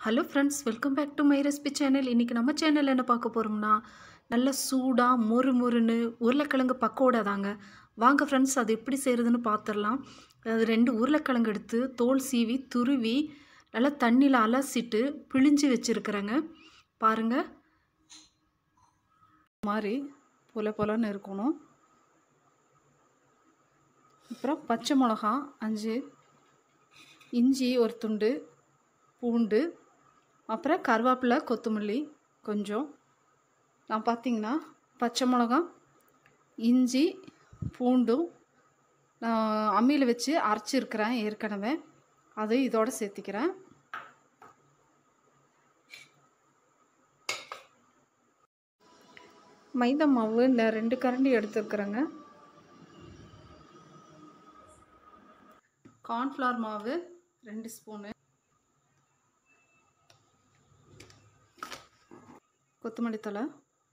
hello friends welcome back to my recipe channel இன்றைக்கி நம்ம சேனலில் என்ன பார்க்க போகிறோம்னா நல்ல சூடாக மொறு மொறுன்னு உருளைக்கிழங்கு பக்கோடா தாங்க வாங்க ஃப்ரெண்ட்ஸ் அது எப்படி செய்கிறதுன்னு பார்த்துடலாம் அது ரெண்டு உருளைக்கிழங்கு எடுத்து தோல் சீவி துருவி நல்லா தண்ணியில் அலசிட்டு பிழிஞ்சு வச்சுருக்குறேங்க பாருங்கள் மாதிரி பொல பொலன்னு இருக்கணும் அப்புறம் பச்சை மிளகா அஞ்சு இஞ்சி ஒரு துண்டு பூண்டு அப்புறம் கருவேப்பிலை கொத்தமல்லி கொஞ்சம் நான் பார்த்தீங்கன்னா பச்சை மிளகா இஞ்சி பூண்டும் நான் அம்மியில் வச்சு அரைச்சிருக்கிறேன் ஏற்கனவே அது இதோடு சேர்த்திக்கிறேன் மைதா மாவு இந்த ரெண்டு கரண்டி எடுத்துருக்குறேங்க கார்ன்ஃப்ளவர் மாவு ரெண்டு ஸ்பூனு கொத்தமல்லி தழை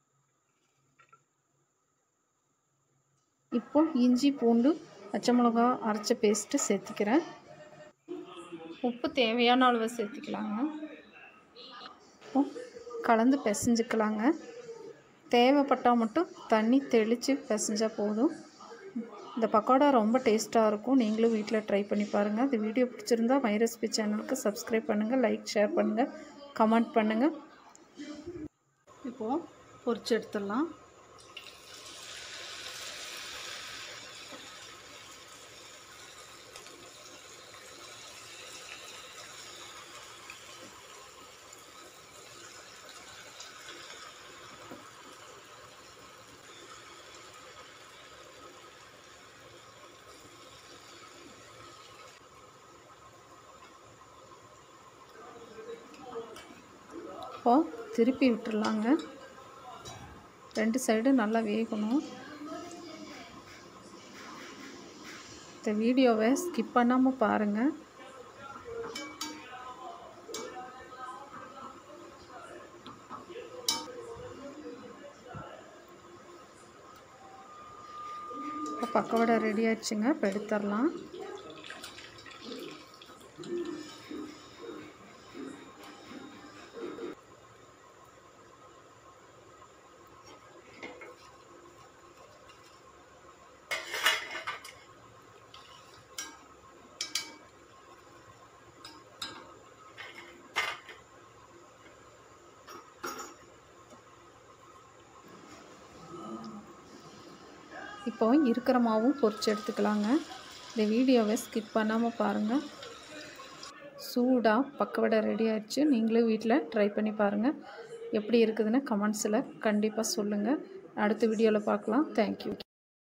இப்போ இஞ்சி பூண்டு பச்சை மிளகா அரைச்ச பேஸ்ட்டு சேர்த்துக்கிறேன் உப்பு தேவையான அளவு சேர்த்துக்கலாங்க இப்போ கலந்து பிசைஞ்சுக்கலாங்க தேவைப்பட்டால் மட்டும் தண்ணி தெளித்து பிசைஞ்சால் போதும் இந்த பக்கோடா ரொம்ப டேஸ்ட்டாக இருக்கும் நீங்களும் வீட்டில் ட்ரை பண்ணி பாருங்கள் இந்த வீடியோ பிடிச்சிருந்தா மை ரெசிபி சேனலுக்கு சப்ஸ்கிரைப் பண்ணுங்கள் லைக் ஷேர் பண்ணுங்கள் கமெண்ட் பண்ணுங்கள் இப்போது பொரிச்சு எடுத்துடலாம் இப்போது திருப்பி விட்டுடலாங்க ரெண்டு சைடு நல்லா வேகணும் இந்த வீடியோவை ஸ்கிப் பண்ணாமல் பாருங்கள் இப்போ பக்கோடா ரெடி ஆயிடுச்சுங்க இப்போ எடுத்துடலாம் இப்போ இருக்கிற மாவும் பொரிச்சு எடுத்துக்கலாங்க இந்த வீடியோவை ஸ்கிப் பண்ணாமல் பாருங்கள் சூடாக பக்கவடை ரெடி ஆயிடுச்சு நீங்களும் வீட்டில் ட்ரை பண்ணி பாருங்கள் எப்படி இருக்குதுன்னு கமெண்ட்ஸில் கண்டிப்பாக சொல்லுங்கள் அடுத்த வீடியோவில் பார்க்கலாம் தேங்க்யூ